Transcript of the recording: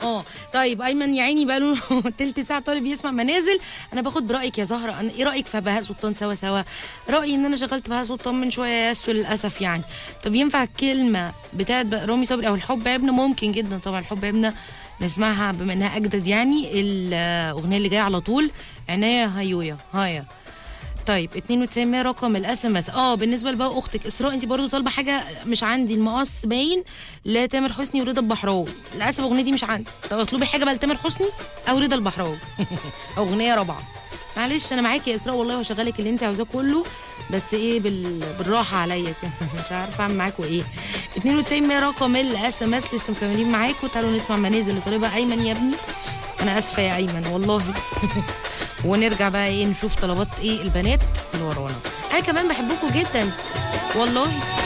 اه طيب ايمن يا عيني بقاله تلت ساعه طالب يسمع منازل انا باخد برايك يا زهره انا ايه رايك في بهاء سلطان سوا سوا رايي ان انا شغلت بهاء سلطان من شويه يا ياسو للاسف يعني طب ينفع الكلمه بتاعت بقى رامي صبري او الحب عيبنا ممكن جدا طبعا الحب عيبنا نسمعها بما انها اجدد يعني الاغنيه اللي جايه على طول عناية هيويا هايا طيب 92 رقم الاس ام اس اه بالنسبه لبقى اختك اسراء انت برضو طالبه حاجه مش عندي المقص باين لتامر حسني ورضا البحراوي للاسف الاغنيه دي مش عندي طب اطلبي حاجه بقى لتامر حسني او رضا البحراوي اغنيه رابعه معلش انا معاكي يا اسراء والله وشغالك اللي انت عاوزاه كله بس ايه بال... بالراحه عليا كده مش عارفه اعمل معاكوا ايه 92 رقم الاس ام اس لسه مكملين معاكم تعالوا نسمع منازل اللي طالبها ايمن يا ابني انا اسفه يا ايمن والله ونرجع بقى ايه نشوف طلبات ايه البنات اللي ورانا انا كمان بحبكم جدا والله